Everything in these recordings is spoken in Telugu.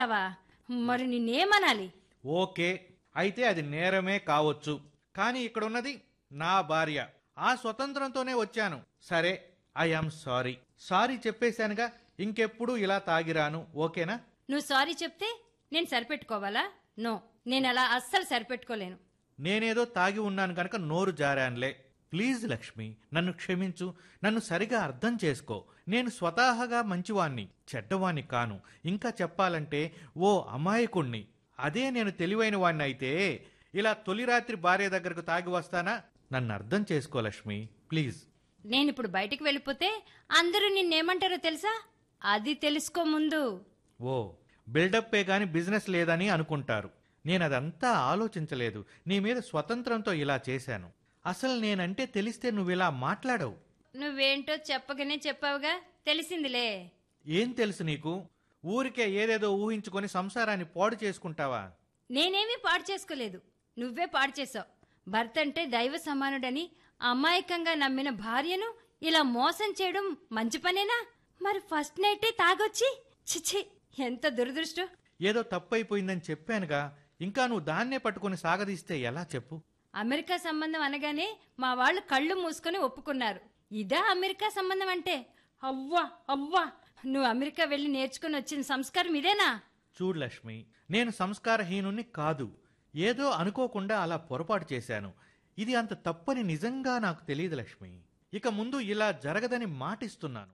అవా మరి నిన్నేమనాలి ఓకే అయితే అది నేరమే కావచ్చు కానీ ఇక్కడ ఉన్నది నా భార్య ఆ స్వతంత్రంతోనే వచ్చాను సరే ఐ ఆమ్ సారీ సారీ చెప్పేశానుగా ఇంకెప్పుడు ఇలా తాగిరాను ఓకేనా నువ్వు సారీ చెప్తే నేను సరిపెట్టుకోవాలా నో నేను అలా అస్సలు సరిపెట్టుకోలేను నేనేదో తాగి ఉన్నాను కనుక నోరు జారానులే ప్లీజ్ లక్ష్మి నన్ను క్షమించు నన్ను సరిగా అర్థం చేసుకో నేను స్వతహాగా మంచివాణ్ణి చెడ్డవాణ్ణి కాను ఇంకా చెప్పాలంటే ఓ అమాయకుణ్ణి అదే నేను తెలివైన వాణ్ణి అయితే ఇలా తొలి రాత్రి భార్య దగ్గరకు తాగి వస్తానా నన్ను అర్థం చేసుకో లక్ష్మి ప్లీజ్ నేను ఇప్పుడు బయటికి వెళ్ళిపోతే అందరూ నిన్నేమంటారో తెలుసా అది తెలుసుకో ముందు ఓ బిల్డప్పే గాని బిజినెస్ లేదని అనుకుంటారు నేను అదంతా ఆలోచించలేదు నీ మీద స్వతంత్రంతో ఇలా చేశాను అసలు నేనంటే తెలిస్తే నువ్వు ఇలా మాట్లాడవు నువ్వేంటో చెప్పగానే చెప్పావుగా తెలిసిందిలే ఏం తెలుసు నీకు ఊరికే ఏదేదో ఊహించుకొని సంసారాన్ని పాడు చేసుకుంటావా నేనేమీ పాడు చేసుకోలేదు నువ్వే పాడు చేసావు భర్త అంటే దైవ సమానుడని అమాయకంగా నమ్మిన భార్యను ఇలా మోసం చేయడం మంచి పనేనా మరి ఫస్ట్ నైటే తాగొచ్చి చిచి ఎంత దురదృష్టం ఏదో తప్పైపోయిందని చెప్పానుగా ఇంకా నువ్వు దాన్నే పట్టుకొని సాగదీస్తే ఎలా చెప్పు అమెరికా సంబంధం అనగానే మా వాళ్ళు కళ్ళు మూసుకొని ఒప్పుకున్నారు ఇదా అమెరికా సంబంధం అంటే అవ్వా అవ్వా నువ్వు అమెరికా వెళ్ళి నేర్చుకుని వచ్చిన సంస్కారం ఇదేనా చూడు లక్ష్మి నేను సంస్కారహీనుణ్ణి కాదు ఏదో అనుకోకుండా అలా పొరపాటు చేశాను ఇది అంత తప్పని నిజంగా నాకు తెలియదు లక్ష్మి ఇక ముందు ఇలా జరగదని మాటిస్తున్నాను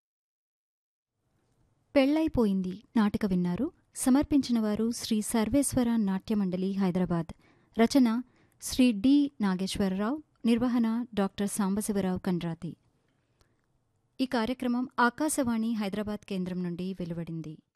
పెళ్ళైపోయింది నాటిక విన్నారు సమర్పించిన వారు శ్రీ సర్వేశ్వర నాట్య మండలి హైదరాబాద్ రచన శ్రీ డి నాగేశ్వరరావు నిర్వహణ డాక్టర్ సాంబశివరావు కండ్రాతి ఈ కార్యక్రమం ఆకాశవాణి హైదరాబాద్ కేంద్రం నుండి వెలువడింది